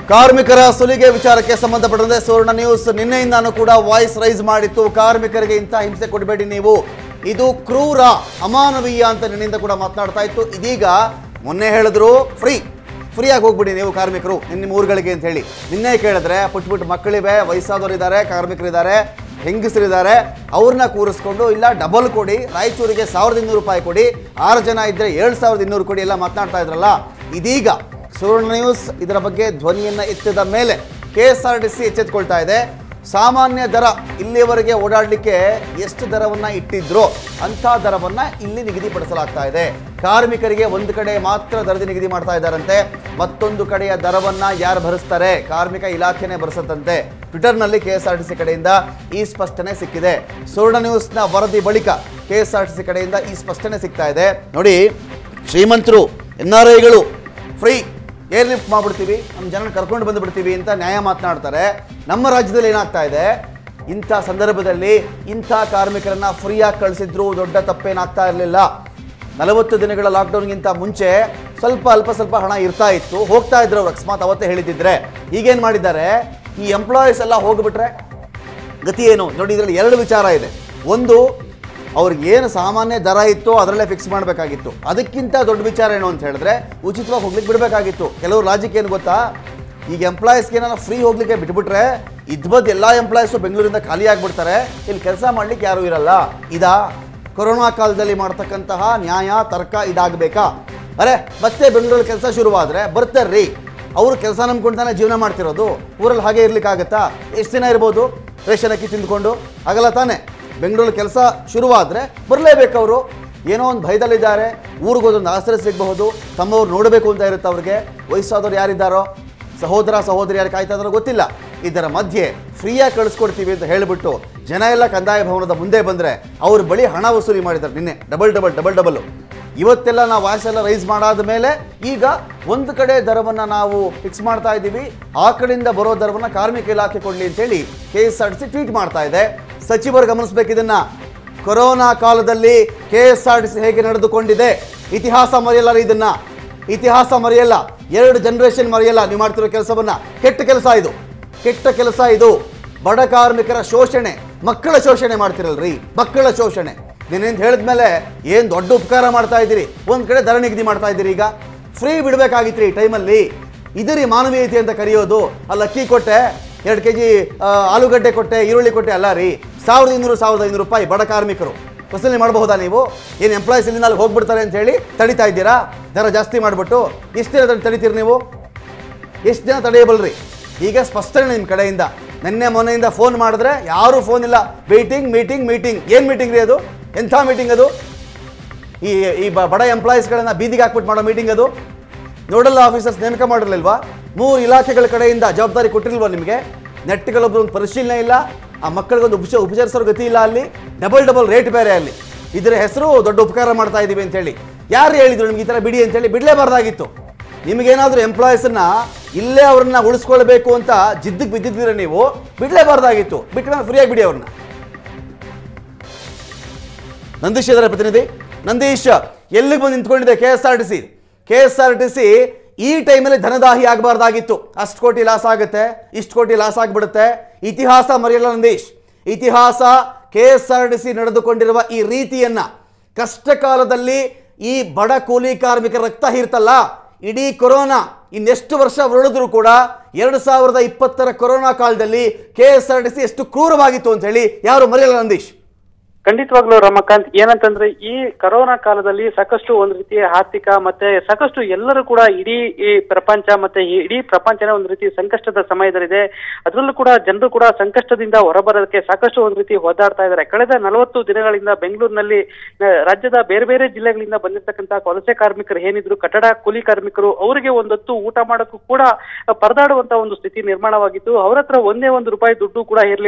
ಕಾರ್ಮಿಕರ ಸುಲಿಗೆ ವಿಚಾರಕ್ಕೆ ಸಂಬಂಧಪಟ್ಟಂತೆ ಸುವರ್ಣ ನ್ಯೂಸ್ ನಿನ್ನೆಯಿಂದಾನು ಕೂಡ ವಾಯ್ಸ್ ರೈಸ್ ಮಾಡಿತ್ತು ಕಾರ್ಮಿಕರಿಗೆ ಇಂಥ ಹಿಂಸೆ ಕೊಡಬೇಡಿ ನೀವು ಇದು ಕ್ರೂರ ಅಮಾನವೀಯ ಅಂತ ನಿನ್ನಿಂದ ಕೂಡ ಮಾತನಾಡ್ತಾ ಇತ್ತು ಇದೀಗ ಮೊನ್ನೆ ಹೇಳಿದ್ರು ಫ್ರೀ ಫ್ರೀಯಾಗಿ ಹೋಗ್ಬಿಡಿ ನೀವು ಕಾರ್ಮಿಕರು ನಿಮ್ಮ ನಿಮ್ಮ ಊರುಗಳಿಗೆ ಅಂತ ಹೇಳಿ ನಿನ್ನೆ ಕೇಳಿದ್ರೆ ಪುಟ್ಟ ಪುಟ್ಟ ಮಕ್ಕಳಿವೆ ವಯಸ್ಸಾದವರು ಇದ್ದಾರೆ ಕಾರ್ಮಿಕರಿದ್ದಾರೆ ಹೆಂಗಸರಿದ್ದಾರೆ ಅವ್ರನ್ನ ಕೂರಿಸ್ಕೊಂಡು ಇಲ್ಲ ಡಬಲ್ ಕೊಡಿ ರಾಯಚೂರಿಗೆ ಸಾವಿರದ ಇನ್ನೂರು ರೂಪಾಯಿ ಕೊಡಿ ಆರು ಜನ ಇದ್ದರೆ ಏಳು ಸಾವಿರದ ಇನ್ನೂರು ಕೊಡಿ ಎಲ್ಲ ಮಾತನಾಡ್ತಾ ಇದ್ರಲ್ಲ ಇದೀಗ ಸುವರ್ಣ ನ್ಯೂಸ್ ಇದರ ಬಗ್ಗೆ ಧ್ವನಿಯನ್ನು ಎತ್ತಿದ ಮೇಲೆ K S R T C ಎಚ್ಚೆತ್ಕೊಳ್ತಾ ಇದೆ ಸಾಮಾನ್ಯ ದರ ಇಲ್ಲಿಯವರೆಗೆ ಓಡಾಡಲಿಕ್ಕೆ ಎಷ್ಟು ದರವನ್ನು ಇಟ್ಟಿದ್ರೋ ಅಂಥ ದರವನ್ನು ಇಲ್ಲಿ ನಿಗದಿಪಡಿಸಲಾಗ್ತಾ ಇದೆ ಕಾರ್ಮಿಕರಿಗೆ ಒಂದು ಕಡೆ ಮಾತ್ರ ದರದ ನಿಗದಿ ಮಾಡ್ತಾ ಇದ್ದಾರಂತೆ ಮತ್ತೊಂದು ಕಡೆಯ ದರವನ್ನು ಯಾರು ಭರಿಸ್ತಾರೆ ಕಾರ್ಮಿಕ ಇಲಾಖೆನೇ ಭರಿಸತ್ತಂತೆ ಟ್ವಿಟರ್ನಲ್ಲಿ K S R T C ಕಡೆಯಿಂದ ಈ ಸ್ಪಷ್ಟನೆ ಸಿಕ್ಕಿದೆ ಸುವರ್ಣ ನ್ಯೂಸ್ನ ವರದಿ ಬಳಿಕ K S R T C ಕಡೆಯಿಂದ ಈ ಸ್ಪಷ್ಟನೆ ಸಿಗ್ತಾ ಇದೆ ನೋಡಿ ಶ್ರೀಮಂತರು ಎನ್ ಆರ್ ಐಗಳು ಫ್ರೀ ಏರ್ ಲಿಫ್ಟ್ ಮಾಡ್ಬಿಡ್ತೀವಿ ನಮ್ಮ ಜನ ಕರ್ಕೊಂಡು ಬಂದುಬಿಡ್ತೀವಿ ಅಂತ ನ್ಯಾಯ ಮಾತನಾಡ್ತಾರೆ ನಮ್ಮ ರಾಜ್ಯದಲ್ಲಿ ಏನಾಗ್ತಾ ಇದೆ ಇಂಥ ಸಂದರ್ಭದಲ್ಲಿ ಇಂಥ ಕಾರ್ಮಿಕರನ್ನ ಫ್ರೀಯಾಗಿ ಕಳಿಸಿದ್ರು ದೊಡ್ಡ ತಪ್ಪೇನಾಗ್ತಾ ಇರಲಿಲ್ಲ ನಲವತ್ತು ದಿನಗಳ ಲಾಕ್ಡೌನ್ಗಿಂತ ಮುಂಚೆ ಸ್ವಲ್ಪ ಅಲ್ಪ ಸ್ವಲ್ಪ ಹಣ ಇರ್ತಾ ಇತ್ತು ಹೋಗ್ತಾ ಇದ್ರು ಅವ್ರು ಅಕಸ್ಮಾತ್ ಅವತ್ತೇ ಹೇಳಿದ್ದಿದ್ರೆ ಈಗೇನು ಮಾಡಿದ್ದಾರೆ ಈ ಎಂಪ್ಲಾಯೀಸ್ ಎಲ್ಲ ಹೋಗ್ಬಿಟ್ರೆ ಗತಿ ಏನು ನೋಡಿ ಇದರಲ್ಲಿ ಎರಡು ವಿಚಾರ ಇದೆ ಒಂದು ಅವ್ರಿಗೆ ಏನು ಸಾಮಾನ್ಯ ದರ ಇತ್ತೋ ಅದರಲ್ಲೇ ಫಿಕ್ಸ್ ಮಾಡಬೇಕಾಗಿತ್ತು ಅದಕ್ಕಿಂತ ದೊಡ್ಡ ವಿಚಾರ ಏನು ಅಂತ ಹೇಳಿದ್ರೆ ಉಚಿತವಾಗಿ ಹೋಗ್ಲಿಕ್ಕೆ ಬಿಡಬೇಕಾಗಿತ್ತು ಕೆಲವರು ಲಾಜಿಕ್ ಏನು ಗೊತ್ತಾ ಈಗ ಎಂಪ್ಲಾಯೀಸ್ಗೆ ಏನಾರ ಫ್ರೀ ಹೋಗ್ಲಿಕ್ಕೆ ಬಿಟ್ಬಿಟ್ರೆ ಇದ್ಬದ್ದು ಎಲ್ಲ ಎಂಪ್ಲಾಯೀಸು ಬೆಂಗಳೂರಿಂದ ಖಾಲಿ ಆಗಿಬಿಡ್ತಾರೆ ಇಲ್ಲಿ ಕೆಲಸ ಮಾಡ್ಲಿಕ್ಕೆ ಯಾರೂ ಇರಲ್ಲ ಇದಾ ಕೊರೋನಾ ಕಾಲದಲ್ಲಿ ಮಾಡ್ತಕ್ಕಂತಹ ನ್ಯಾಯ ತರ್ಕ ಇದಾಗಬೇಕಾ ಅರೆ ಮತ್ತೆ ಬೆಂಗಳೂರಲ್ಲಿ ಕೆಲಸ ಶುರುವಾದರೆ ಬರ್ತಾರ್ರಿ ಅವರು ಕೆಲಸ ನಂಬ್ಕೊಂಡು ತಾನೇ ಜೀವನ ಮಾಡ್ತಿರೋದು ಊರಲ್ಲಿ ಹಾಗೆ ಇರ್ಲಿಕ್ಕಾಗತ್ತಾ ಎಷ್ಟು ದಿನ ಇರ್ಬೋದು ರೇಷನ್ ಅಕ್ಕಿ ತಿಂದ್ಕೊಂಡು ಆಗಲ್ಲ ತಾನೇ ಬೆಂಗಳೂರಲ್ಲಿ ಕೆಲಸ ಶುರುವಾದರೆ ಬರಲೇಬೇಕು ಅವರು ಏನೋ ಒಂದು ಭಯದಲ್ಲಿದ್ದಾರೆ ಊರಿಗೆ ಹೋದೊಂದು ಆಶ್ರಯ ಸಿಗಬಹುದು ತಮ್ಮವ್ರು ನೋಡಬೇಕು ಅಂತ ಇರುತ್ತೆ ಅವ್ರಿಗೆ ವಯಸ್ಸಾದವ್ರು ಯಾರಿದ್ದಾರೋ ಸಹೋದರ ಸಹೋದರಿ ಯಾರು ಕಾಯ್ತಾ ಇದ್ದಾರೋ ಗೊತ್ತಿಲ್ಲ ಇದರ ಮಧ್ಯೆ ಫ್ರೀಯಾಗಿ ಕಳಿಸ್ಕೊಡ್ತೀವಿ ಅಂತ ಹೇಳಿಬಿಟ್ಟು ಜನ ಎಲ್ಲ ಕಂದಾಯ ಭವನದ ಮುಂದೆ ಬಂದರೆ ಅವ್ರ ಬಳಿ ಹಣ ವಸೂಲಿ ಮಾಡಿದ್ದಾರೆ ನಿನ್ನೆ ಡಬಲ್ ಡಬಲ್ ಡಬಲ್ ಡಬಲ್ ಇವತ್ತೆಲ್ಲ ನಾವು ವಾಯ್ಸ್ ಎಲ್ಲ ರೈಸ್ ಮಾಡಾದ ಮೇಲೆ ಈಗ ಒಂದು ಕಡೆ ದರವನ್ನು ನಾವು ಫಿಕ್ಸ್ ಮಾಡ್ತಾ ಇದ್ದೀವಿ ಆ ಕಡೆಯಿಂದ ಬರೋ ದರವನ್ನು ಕಾರ್ಮಿಕ ಇಲಾಖೆ ಕೊಡಲಿ ಅಂತೇಳಿ K S R T C tweet ಮಾಡ್ತಾ ಇದೆ ಸಚಿವರು ಗಮನಿಸಬೇಕು ಇದನ್ನ ಕೊರೋನಾ ಕಾಲದಲ್ಲಿ K S R T C ಹೇಗೆ ನಡೆದುಕೊಂಡಿದೆ ಇತಿಹಾಸ ಮರೆಯಲ್ಲ ರೀ ಇದನ್ನ ಇತಿಹಾಸ ಮರೆಯಲ್ಲ ಎರಡು ಜನರೇಷನ್ ಮರೆಯಲ್ಲ ನೀವು ಮಾಡ್ತಿರೋ ಕೆಲಸವನ್ನ ಕೆಟ್ಟ ಕೆಲಸ ಇದು ಕೆಟ್ಟ ಕೆಲಸ ಇದು ಬಡ ಕಾರ್ಮಿಕರ ಶೋಷಣೆ ಮಕ್ಕಳ ಶೋಷಣೆ ಮಾಡ್ತಿರಲ್ರಿ ಮಕ್ಕಳ ಶೋಷಣೆ ನೀನೇನು ಹೇಳಿದ್ಮೇಲೆ ಏನು ದೊಡ್ಡ ಉಪಕಾರ ಮಾಡ್ತಾ ಇದ್ದೀರಿ ಒಂದು ಕಡೆ ದರ ನಿಗದಿ ಮಾಡ್ತಾ ಇದ್ದೀರಿ ಈಗ ಫ್ರೀ ಬಿಡಬೇಕಾಗಿತ್ತು ಈ ಟೈಮಲ್ಲಿ ಇದರಿ ಮಾನವೀಯತೆ ಅಂತ ಕರೆಯೋದು ಅಲ್ಲಿ ಅಕ್ಕಿ ಕೊಟ್ಟೆ ಎರಡು ಕೆ ಜಿ ಆಲೂಗಡ್ಡೆ ಕೊಟ್ಟೆ ಈರುಳ್ಳಿ ಕೊಟ್ಟೆ ಅಲ್ಲ ರೀ ಸಾವಿರದ ಇನ್ನೂರು ಸಾವಿರದ ಐನೂರು ರೂಪಾಯಿ ಬಡ ಕಾರ್ಮಿಕರು ವಸೂಲಿ ಮಾಡಬಹುದಾ ನೀವು ಏನು ಎಂಪ್ಲಾಯೀಸ್ ಇಲ್ಲಿಂದ ಅಲ್ಲಿ ಹೋಗ್ಬಿಡ್ತಾರೆ ಅಂತ ಹೇಳಿ ತಡಿತಾ ಇದ್ದೀರಾ ದರ ಜಾಸ್ತಿ ಮಾಡಿಬಿಟ್ಟು ಎಷ್ಟು ದಿನ ತಡಿ- ತಡಿತೀರಿ ನೀವು ಎಷ್ಟು ದಿನ ತಡೆಯಬಲ್ರಿ ಈಗ ಸ್ಪಷ್ಟನೆ ನಿಮ್ಮ ಕಡೆಯಿಂದ ನಿನ್ನೆ ಮೊನ್ನೆಯಿಂದ ಫೋನ್ ಮಾಡಿದ್ರೆ ಯಾರೂ ಫೋನ್ ಇಲ್ಲ ಮೀಟಿಂಗ್ ಮೀಟಿಂಗ್ ಮೀಟಿಂಗ್ ಏನು ಮೀಟಿಂಗ್ ರೀ ಅದು ಎಂಥ ಮೀಟಿಂಗ್ ಅದು ಈ ಈ ಬ- ಬಡ ಎಂಪ್ಲಾಯೀಸ್ಗಳನ್ನ ಬೀದಿಗೆ ಹಾಕ್ಬಿಟ್ಟು ಮಾಡೋ ಮೀಟಿಂಗ್ ಅದು ನೋಡಲ್ ಆಫೀಸರ್ಸ್ ನೇಮಕ ಮಾಡಿರಲಿಲ್ವಾ ಮೂರು ಇಲಾಖೆಗಳ ಕಡೆಯಿಂದ ಜವಾಬ್ದಾರಿ ಕೊಟ್ಟಿಲ್ವಾ ನಿಮಗೆ ನೆಟ್ಗಳೊಬ್ಬರು ಒಂದು ಪರಿಶೀಲನೆ ಇಲ್ಲ ಆ ಮಕ್ಕಳಿಗೊಂದು ಉಪಚ ಉಪಚರಿಸೋ ಗತಿ ಇಲ್ಲ ಅಲ್ಲಿ ಡಬಲ್ ಡಬಲ್ ರೇಟ್ ಬೇರೆ ಅಲ್ಲಿ ಇದರ ಹೆಸರು ದೊಡ್ಡ ಉಪಕಾರ ಮಾಡ್ತಾ ಇದ್ದೀವಿ ಅಂತೇಳಿ ಯಾರು ಹೇಳಿದ್ರು ನಿಮ್ಗೆ ಈ ಥರ ಬಿಡಿ ಅಂತೇಳಿ ಬಿಡಲೇಬಾರ್ದಾಗಿತ್ತು ನಿಮಗೇನಾದರೂ ಎಂಪ್ಲಾಯೀಸನ್ನ ಇಲ್ಲೇ ಅವ್ರನ್ನ ಉಳಿಸ್ಕೊಳ್ಬೇಕು ಅಂತ ಜಿದ್ದಕ್ಕೆ ಬಿದ್ದಿದ್ದೀರ ನೀವು ಬಿಡಲೇಬಾರ್ದಾಗಿತ್ತು ಬಿಟ್ಟ ಮೇಲೆ ಫ್ರೀಯಾಗಿ ಬಿಡಿ ಅವ್ರನ್ನ ನಂದೀಶ್ ಇದರ ಪ್ರತಿನಿಧಿ ನಂದೀಶ್ ಎಲ್ಲಿಗೆ ಬಂದು ನಿಂತ್ಕೊಂಡಿದೆ K S R T C K S R T C ಈ ಟೈಮಲ್ಲಿ ಧನದಾಹಿ ಆಗಬಾರ್ದಾಗಿತ್ತು ಅಷ್ಟು ಕೋಟಿ ಲಾಸ್ ಆಗುತ್ತೆ ಇಷ್ಟು ಕೋಟಿ ಲಾಸ್ ಆಗಿಬಿಡುತ್ತೆ ಇತಿಹಾಸ ಮರೆಯಲ್ಲ ನಂದೀಶ್ ಇತಿಹಾಸ K S R T C ನಡೆದುಕೊಂಡಿರುವ ಈ ರೀತಿಯನ್ನ ಕಷ್ಟ ಕಾಲದಲ್ಲಿ ಈ ಬಡ ಕೂಲಿ ಕಾರ್ಮಿಕರ ರಕ್ತ ಹೀರ್ತಲ್ಲ ಇಡೀ ಕೊರೋನಾ ಇನ್ನೆಷ್ಟು ವರ್ಷ ಹೊರಡಿದ್ರು ಕೂಡ ಎರಡು ಸಾವಿರದ ಇಪ್ಪತ್ತರ ಕೊರೋನಾ ಕಾಲದಲ್ಲಿ K S R T C ಎಷ್ಟು ಕ್ರೂರವಾಗಿತ್ತು ಅಂತ ಹೇಳಿ ಯಾರು ಮರೆಯಲ್ಲ ನಂದೀಶ್ ಖಂಡಿತವಾಗ್ಲೂ ರಮಕಾಂತ್ ಏನಂತಂದ್ರೆ ಈ ಕರೋನಾ ಕಾಲದಲ್ಲಿ ಸಾಕಷ್ಟು ಒಂದು ರೀತಿಯ ಆರ್ಥಿಕ ಮತ್ತೆ ಸಾಕಷ್ಟು ಎಲ್ಲರೂ ಕೂಡ ಇಡೀ ಈ ಪ್ರಪಂಚ ಮತ್ತೆ ಈ ಇಡೀ ಪ್ರಪಂಚನೇ ಒಂದು ರೀತಿ ಸಂಕಷ್ಟದ ಸಮಯದಲ್ಲಿದೆ ಅದರಲ್ಲೂ ಕೂಡ ಜನರು ಕೂಡ ಸಂಕಷ್ಟದಿಂದ ಹೊರಬರೋದಕ್ಕೆ ಸಾಕಷ್ಟು ಒಂದು ರೀತಿ ಒದ್ದಾಡ್ತಾ ಇದ್ದಾರೆ ಕಳೆದ ನಲವತ್ತು ದಿನಗಳಿಂದ ಬೆಂಗಳೂರಿನಲ್ಲಿ ಆ, ರಾಜ್ಯದ ಬೇರೆ ಬೇರೆ ಜಿಲ್ಲೆಗಳಿಂದ ಬಂದಿರತಕ್ಕಂತ ವಲಸೆ ಕಾರ್ಮಿಕರು ಏನಿದ್ರು ಕಟ್ಟಡ ಕೂಲಿ ಕಾರ್ಮಿಕರು ಅವರಿಗೆ ಒಂದೊತ್ತು ಊಟ ಮಾಡೋಕ್ಕೂ ಕೂಡ ಪರದಾಡುವಂತ ಒಂದು ಸ್ಥಿತಿ ನಿರ್ಮಾಣವಾಗಿತ್ತು ಅವ್ರ ಹತ್ರ ಒಂದೇ ಒಂದು ರೂಪಾಯಿ ದುಡ್ಡು ಕೂಡ ಇರಲಿಲ್ಲ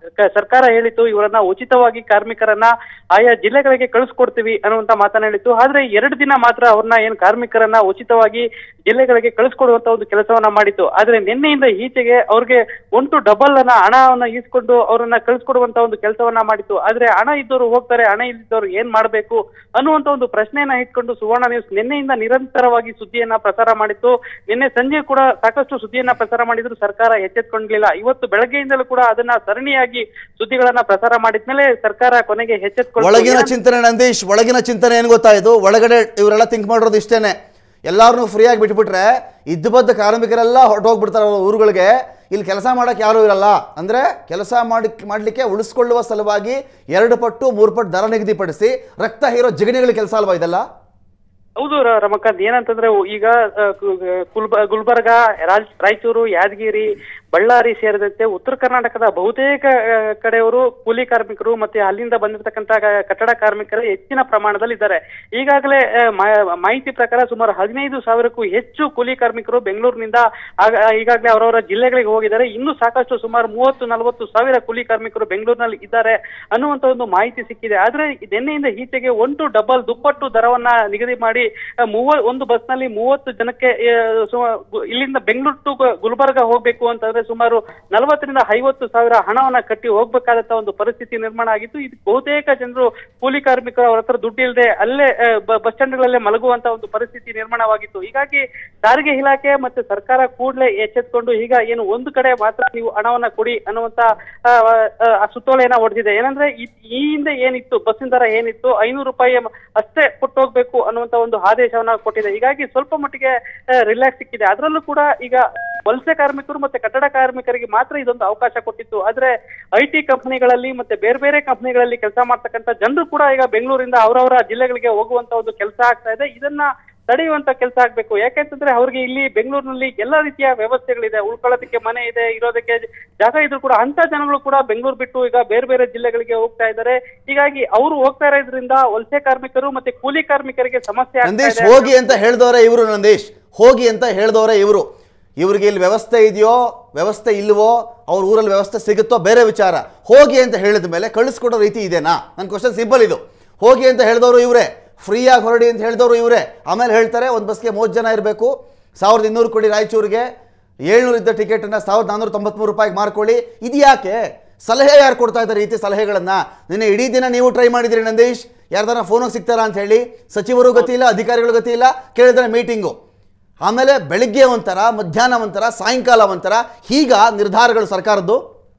ಕ- ಸರ್ಕಾರ ಹೇಳಿತ್ತು ಇವರನ್ನ ಉಚಿತವಾಗಿ ಕಾರ್ಮಿಕರನ್ನ ಆಯಾ ಜಿಲ್ಲೆಗಳಿಗೆ ಕಳಿಸ್ಕೊಡ್ತೀವಿ ಅನ್ನುವಂತ ಮಾತನ್ನ ಹೇಳಿತ್ತು ಆದ್ರೆ ಎರಡು ದಿನ ಮಾತ್ರ ಅವ್ರನ್ನ ಏನ್ ಕಾರ್ಮಿಕರನ್ನ ಉಚಿತವಾಗಿ ಜಿಲ್ಲೆಗಳಿಗೆ ಕಳಿಸ್ಕೊಡುವಂತ ಒಂದು ಕೆಲಸವನ್ನ ಮಾಡಿತ್ತು ಆದ್ರೆ ನಿನ್ನೆಯಿಂದ ಈಚೆಗೆ ಅವ್ರಿಗೆ ಒಂದು ಡಬಲ್ ಅನ್ನ ಹಣವನ್ನ ಈಸ್ಕೊಂಡು ಅವರನ್ನ ಕಳಿಸ್ಕೊಡುವಂತ ಒಂದು ಕೆಲಸವನ್ನ ಮಾಡಿತ್ತು ಆದ್ರೆ ಹಣ ಇದ್ದವರು ಹೋಗ್ತಾರೆ ಹಣ ಇಲ್ಲದವ್ರು ಏನ್ ಮಾಡ್ಬೇಕು ಅನ್ನುವಂತ ಒಂದು ಪ್ರಶ್ನೆಯನ್ನ ಇಟ್ಕೊಂಡು ಸುವರ್ಣ ನ್ಯೂಸ್ ನಿನ್ನೆಯಿಂದ ನಿರಂತರವಾಗಿ ಸುದ್ದಿಯನ್ನ ಪ್ರಸಾರ ಮಾಡಿತ್ತು ನಿನ್ನೆ ಸಂಜೆ ಕೂಡ ಸಾಕಷ್ಟು ಸುದ್ದಿಯನ್ನ ಪ್ರಸಾರ ಮಾಡಿದ್ರು ಸರ್ಕಾರ ಎಚ್ಚೆತ್ಕೊಂಡಿಲ್ಲ ಇವತ್ತು ಬೆಳಗ್ಗೆಯಿಂದಲೂ ಕೂಡ ಅದನ್ನ ಸರಣಿಯಾಗಿ ಸುದ್ದಿಗಳನ್ನ ಪ್ರಸಾರ ಮಾಡಿದ್ಮೇಲೆ ಸರ್ಕಾರ ಕೊನೆಗೆ ಎಚ್ಚೆತ್ಕೊಂಡು ಒಳಗಿನ ಚಿಂತನೆ ನಂದೀಶ್ ಒಳಗಿನ ಚಿಂತನೆ ಏನು ಗೊತ್ತಾ ಇದು ಒಳಗಡೆ ಇವರೆಲ್ಲ ಥಿಂಕ್ ಮಾಡಿರೋದು ಇಷ್ಟೇನೆ ಎಲ್ಲಾರನ್ನೂ ಫ್ರೀಯಾಗಿ ಬಿಟ್ಬಿಟ್ರೆ ಇದ್ದು ಬದ್ದ ಕಾರ್ಮಿಕರೆಲ್ಲ ಹೊರಟೋಗ್ಬಿಡ್ತಾರೆ ಅವ್ರ ಊರುಗಳಿಗೆ ಇಲ್ಲಿ ಕೆಲಸ ಮಾಡಕ್ಕೆ ಯಾರೂ ಇರಲ್ಲ ಅಂದರೆ ಕೆಲಸ ಮಾಡಿ ಮಾಡಲಿಕ್ಕೆ ಉಳಿಸ್ಕೊಳ್ಳುವ ಸಲುವಾಗಿ ಎರಡು ಪಟ್ಟು ಮೂರು ಪಟ್ಟು ದರ ನಿಗದಿಪಡಿಸಿ ರಕ್ತ ಹೀರೋ ಜಿಗಣಿಗಳ ಕೆಲಸ ಅಲ್ವಾ ಇದೆಲ್ಲ ಹೌದು ರ- ರಮಕಾಂತ್ ಏನಂತಂದ್ರೆ ಈಗ ಆ, ಕು- ಕುಲ್ಬ ಗುಲ್ಬರ್ಗ ರಾಜ್- ರಾಯಚೂರು ಯಾದಗಿರಿ ಬಳ್ಳಾರಿ ಸೇರಿದಂತೆ ಉತ್ತರ ಕರ್ನಾಟಕದ ಬಹುತೇಕ ಆ, ಕಡೆಯವರು ಕೂಲಿ ಕಾರ್ಮಿಕರು ಮತ್ತೆ ಅಲ್ಲಿಂದ ಬಂದಿರತಕ್ಕಂತ ಕ- ಕಟ್ಟಡ ಕಾರ್ಮಿಕರು ಹೆಚ್ಚಿನ ಪ್ರಮಾಣದಲ್ಲಿ ಇದ್ದಾರೆ ಈಗಾಗಲೇ ಆ, ಮಾ- ಮಾಹಿತಿ ಪ್ರಕಾರ ಸುಮಾರು ಹದಿನೈದು ಸಾವಿರಕ್ಕೂ ಹೆಚ್ಚು ಕೂಲಿ ಕಾರ್ಮಿಕರು ಬೆಂಗಳೂರಿನಿಂದ ಆಗ- ಈಗಾಗಲೇ ಅವರವರ ಜಿಲ್ಲೆಗಳಿಗೆ ಹೋಗಿದ್ದಾರೆ ಇನ್ನು ಸಾಕಷ್ಟು ಸುಮಾರು ಮೂವತ್ತು ನಲವತ್ತು ಸಾವಿರ ಕೂಲಿ ಕಾರ್ಮಿಕರು ಬೆಂಗಳೂರಿನಲ್ಲಿ ಇದ್ದಾರೆ ಅನ್ನುವಂತ ಒಂದು ಮಾಹಿತಿ ಸಿಕ್ಕಿದೆ ಆದ್ರೆ ನಿನ್ನೆಯಿಂದ ಈಚೆಗೆ ಒಂದು ಡಬಲ್ ದುಪ್ಪಟ್ಟು ದರವನ್ನ ನಿಗದಿ ಮಾಡಿ ಆ, ಮೂವ ಒಂದು ಬಸ್ನಲ್ಲಿ ಮೂವತ್ತು ಜನಕ್ಕೆ ಆ, ಸುಮ- ಗು- ಇಲ್ಲಿಂದ ಬೆಂಗಳೂರು ಟು ಗು- ಗುಲ್ಬರ್ಗ ಹೋಗ್ಬೇಕು ಅಂತಂದ್ರೆ ಸುಮಾರು ನಲವತ್ತರಿಂದ ಐವತ್ತು ಸಾವಿರ ಹಣವನ್ನ ಕಟ್ಟಿ ಹೋಗ್ಬೇಕಾದಂತ ಒಂದು ಪರಿಸ್ಥಿತಿ ನಿರ್ಮಾಣ ಆಗಿತ್ತು ಇದು ಬಹುತೇಕ ಜನರು ಕೂಲಿ ಕಾರ್ಮಿಕರು ಅವರ ಹತ್ರ ದುಡ್ಡು ಇಲ್ಲದೆ ಅಲ್ಲೇ ಆ, ಬ- ಬಸ್ ಸ್ಟ್ಯಾಂಡ್ಗಳಲ್ಲೇ ಮಲಗುವಂತ ಒಂದು ಪರಿಸ್ಥಿತಿ ನಿರ್ಮಾಣವಾಗಿತ್ತು ಹೀಗಾಗಿ ಸಾರಿಗೆ ಇಲಾಖೆ ಮತ್ತೆ ಸರ್ಕಾರ ಕೂಡಲೇ ಎಚ್ಚೆತ್ಕೊಂಡು ಈಗ ಏನು ಒಂದು ಕಡೆ ಮಾತ್ರ ನೀವು ಹಣವನ್ನ ಕೊಡಿ ಅನ್ನುವಂತ ಆ, ಆ, ಆ ಸುತ್ತೋಲೆಯನ್ನ ಹೊಡೆದಿದೆ ಏನಂದ್ರೆ ಈ ಈ ಹಿಂದೆ ಏನಿತ್ತು ಬಸ್ಸಿನ ದರ ಏನಿತ್ತು ಐನೂರು ರೂಪಾಯಿ ಮ- ಅಷ್ಟೇ ಕೊಟ್ಟು ಹೋಗ್ಬೇಕು ಅನ್ನುವಂತ ಒಂದು ಆದೇಶವನ್ನ ಕೊಟ್ಟಿದೆ ಹೀಗಾಗಿ ಸ್ವಲ್ಪ ಮಟ್ಟಿಗೆ ರಿಲ್ಯಾಕ್ಸ್ ಸಿಕ್ಕಿದೆ ಅದರಲ್ಲೂ ಕೂಡ ಈಗ ವಲಸೆ ಕಾರ್ಮಿಕರು ಮತ್ತೆ ಕಟ್ಟಡ ಕಾರ್ಮಿಕರಿಗೆ ಮಾತ್ರ ಇದೊಂದು ಅವಕಾಶ ಕೊಟ್ಟಿತ್ತು ಆದ್ರೆ ಐ ಟಿ ಕಂಪನಿಗಳಲ್ಲಿ ಮತ್ತೆ ಬೇರೆ ಬೇರೆ ಕಂಪನಿಗಳಲ್ಲಿ ಕೆಲಸ ಮಾಡ್ತಕ್ಕಂಥ ಜನರು ಕೂಡ ಈಗ ಬೆಂಗಳೂರಿಂದ ಅವರವರ ಜಿಲ್ಲೆಗಳಿಗೆ ಹೋಗುವಂತ ಒಂದು ಕೆಲಸ ಆಗ್ತಾ ಇದೆ ಇದನ್ನ ತಡೆಯುವಂತ ಕೆಲಸ ಆಗ್ಬೇಕು ಯಾಕೆಂತಂದ್ರೆ ಅವ್ರಿಗೆ ಇಲ್ಲಿ ಬೆಂಗಳೂರಿನಲ್ಲಿ ಎಲ್ಲ ರೀತಿಯ ವ್ಯವಸ್ಥೆಗಳಿದೆ ಉಳ್ಕೊಳ್ಳೋದಕ್ಕೆ ಮನೆ ಇದೆ ಇರೋದಕ್ಕೆ ಜಾಗ ಇದ್ರು ಕೂಡ ಅಂತ ಜನಗಳು ಕೂಡ ಬೆಂಗಳೂರು ಬಿಟ್ಟು ಈಗ ಬೇರೆ ಬೇರೆ ಜಿಲ್ಲೆಗಳಿಗೆ ಹೋಗ್ತಾ ಇದ್ದಾರೆ ಹೀಗಾಗಿ ಅವರು ಹೋಗ್ತಾ ಇರೋದ್ರಿಂದ ವಲಸೆ ಕಾರ್ಮಿಕರು ಮತ್ತೆ ಕೂಲಿ ಕಾರ್ಮಿಕರಿಗೆ ಸಮಸ್ಯೆ ಆಗ್ತಾ ನಂದೀಶ್ ಇದೆ ಹೋಗಿ ಅಂತ ಹೇಳ್ದವ್ರೆ ಇವರು ನಂದೀಶ್ ಹೋಗಿ ಅಂತ ಹೇಳ್ದವ್ರೆ ಇವರು ಇವ್ರಿಗೆ ಇಲ್ಲಿ ವ್ಯವಸ್ಥೆ ಇದೆಯೋ ವ್ಯವಸ್ಥೆ ಇಲ್ವೋ ಅವ್ರ ಊರಲ್ಲಿ ವ್ಯವಸ್ಥೆ ಸಿಗುತ್ತೋ ಬೇರೆ ವಿಚಾರ ಹೋಗಿ ಅಂತ ಹೇಳಿದ ಮೇಲೆ ಕಳಿಸ್ಕೊಡೋ ರೀತಿ ಇದೆನಾ ನನ್ನ ಕ್ವಶನ್ ಸಿಂಪಲ್ ಇದು ಹೋಗಿ ಅಂತ ಹೇಳಿದವರು ಇವರೇ ಫ್ರೀಯಾಗಿ ಹೊರಡಿ ಅಂತ ಹೇಳಿದವರು ಇವರೇ ಆಮೇಲೆ ಹೇಳ್ತಾರೆ ಒಂದು ಬಸ್ಗೆ ಮೂವತ್ತು ಜನ ಇರಬೇಕು ಸಾವಿರದ ಇನ್ನೂರು ಕೊಡಿ ರಾಯಚೂರಿಗೆ ಏಳ್ನೂರು ಇದ್ದ ಟಿಕೆಟನ್ನು ಸಾವಿರದ ನಾನ್ನೂರ ತೊಂಬತ್ಮೂರು ರೂಪಾಯಿಗೆ ಮಾರ್ಕೊಳ್ಳಿ ಇದು ಯಾಕೆ ಸಲಹೆ ಯಾರು ಕೊಡ್ತಾ ಇದ್ದಾರೆ ಈ ರೀತಿ ಸಲಹೆಗಳನ್ನು ನಿನ್ನೆ ಇಡೀ ದಿನ ನೀವು ಟ್ರೈ ಮಾಡಿದಿರಿ ನಂದೀಶ್ ಯಾರ್ದಾರ ಫೋನಿಗೆ ಸಿಗ್ತಾರಾ ಅಂತ ಹೇಳಿ ಸಚಿವರು ಗತಿ ಇಲ್ಲ ಅಧಿಕಾರಿಗಳು ಗತಿ ಇಲ್ಲ ಕೇಳಿದ್ರೆ ಮೀಟಿಂಗು ಆಮೇಲೆ ಬೆಳಿಗ್ಗೆ ಒಂಥರ ಮಧ್ಯಾಹ್ನ ಒಂಥರ ಸಾಯಂಕಾಲ ಒಂಥರ ಹೀಗ ನಿರ್ಧಾರಗಳು ಸರ್ಕಾರದ್ದು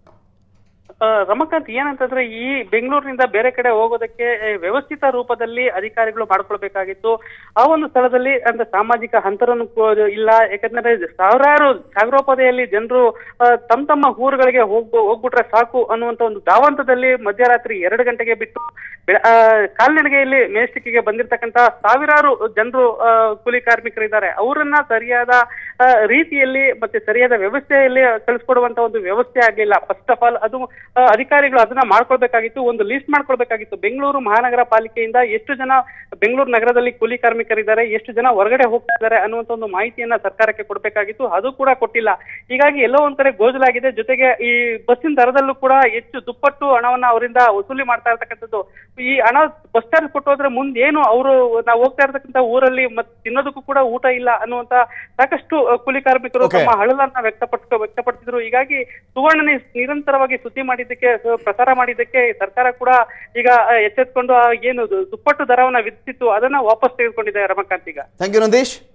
ಆ, ರಮಕಾಂತ್ ಏನಂತಂದ್ರೆ ಈ ಬೆಂಗಳೂರಿನಿಂದ ಬೇರೆ ಕಡೆ ಹೋಗೋದಕ್ಕೆ ಆ, ವ್ಯವಸ್ಥಿತ ರೂಪದಲ್ಲಿ ಅಧಿಕಾರಿಗಳು ಮಾಡ್ಕೊಳ್ಬೇಕಾಗಿತ್ತು ಆ ಒಂದು ಸ್ಥಳದಲ್ಲಿ ಅಂದ್ರೆ ಸಾಮಾಜಿಕ ಅಂತರನು ಕೂ- ಇಲ್ಲ ಯಾಕಂದ್ರೆ ಸಾವಿರಾರು ಸಾಗರೋಪದೆಯಲ್ಲಿ ಜನರು ತಮ್ಮ ತಮ್ಮ ಊರುಗಳಿಗೆ ಹೋಗ್ ಹೋಗ್ಬಿಟ್ರೆ ಸಾಕು ಅನ್ನುವಂತ ಒಂದು ಧಾವಂತದಲ್ಲಿ ಮಧ್ಯರಾತ್ರಿ ಎರಡು ಗಂಟೆಗೆ ಬಿಟ್ಟು ಬೆಳ- ಆ, ಕಾಲ್ನಡಿಗೆಯಲ್ಲಿ ಮೇಸ್ಟಿಕ್ಕಿಗೆ ಬಂದಿರತಕ್ಕಂತ ಸಾವಿರಾರು ಜನರು ಕೂಲಿ ಕಾರ್ಮಿಕರಿದ್ದಾರೆ ಅವರನ್ನ ಸರಿಯಾದ ಆ, ರೀತಿಯಲ್ಲಿ ಮತ್ತೆ ಸರಿಯಾದ ವ್ಯವಸ್ಥೆಯಲ್ಲಿ ಕಳಿಸ್ಕೊಡುವಂತ ಒಂದು ವ್ಯವಸ್ಥೆ ಆಗ್ಲಿಲ್ಲ ಫಸ್ಟ್ ಆಫ್ ಆಲ್ ಅದು ಆ, ಅಧಿಕಾರಿಗಳು ಅದನ್ನ ಮಾಡ್ಕೊಳ್ಬೇಕಾಗಿತ್ತು ಒಂದು ಲಿಸ್ಟ್ ಮಾಡ್ಕೊಳ್ಬೇಕಾಗಿತ್ತು ಬೆಂಗಳೂರು ಮಹಾನಗರ ಪಾಲಿಕೆಯಿಂದ ಎಷ್ಟು ಜನ ಬೆಂಗಳೂರು ನಗರದಲ್ಲಿ ಕೂಲಿ ಕಾರ್ಮಿಕರಿದ್ದಾರೆ ಎಷ್ಟು ಜನ ಹೊರಗಡೆ ಹೋಗ್ತಾ ಇದ್ದಾರೆ ಅನ್ನುವಂತ ಒಂದು ಮಾಹಿತಿಯನ್ನ ಸರ್ಕಾರಕ್ಕೆ ಕೊಡ್ಬೇಕಾಗಿತ್ತು ಅದು ಕೂಡ ಕೊಟ್ಟಿಲ್ಲ ಹೀಗಾಗಿ ಎಲ್ಲೋ ಒಂದ್ ಕಡೆ ಗೋಜಲಾಗಿದೆ ಜೊತೆಗೆ ಈ ಬಸ್ಸಿನ ದರದಲ್ಲೂ ಕೂಡ ಹೆಚ್ಚು ದುಪ್ಪಟ್ಟು ಹಣವನ್ನ ಅವರಿಂದ ವಸೂಲಿ ಮಾಡ್ತಾ ಇರ್ತಕ್ಕಂಥದ್ದು ಈ ಹಣ ಬಸ್ ಚಾರ್ಜ್ ಕೊಟ್ಟು ಹೋದ್ರೆ ಮುಂದೆ ಏನು ಅವರು ನಾವು ಹೋಗ್ತಾ ಇರ್ತಕ್ಕಂಥ ಊರಲ್ಲಿ ಮತ್ ತಿನ್ನೋದಕ್ಕೂ ಕೂಡ ಊಟ ಇಲ್ಲ ಅನ್ನುವಂತ ಸಾಕಷ್ಟು ಅ, ಕೂಲಿ ಕಾರ್ಮಿಕರು Okay. ತಮ್ಮ ಅಳಲನ್ನ ವ್ಯಕ್ತಪಡಿಸ ವ್ಯಕ್ತಪಡಿಸಿದ್ರು ಹೀಗಾಗಿ ಸುವರ್ಣ ನ್ಯೂಸ್ ನಿರಂತರವಾಗಿ ಸುದ್ದಿ ಮಾಡಿದ್ದಕ್ಕೆ ಸ- ಪ್ರಸಾರ ಮಾಡಿದ್ದಕ್ಕೆ ಸರ್ಕಾರ ಕೂಡ ಈಗ ಅ, ಎಚ್ಚೆತ್ಕೊಂಡು ಆ ಏನು ದು- ದುಪ್ಪಟ್ಟು ದರವನ್ನ ವಿಧಿಸಿತ್ತು ಅದನ್ನ ವಾಪಸ್ ತೆಗೆದುಕೊಂಡಿದೆ ರಮಕಾಂತ್ ಈಗ ಥ್ಯಾಂಕ್ ಯು ನಂದೀಶ್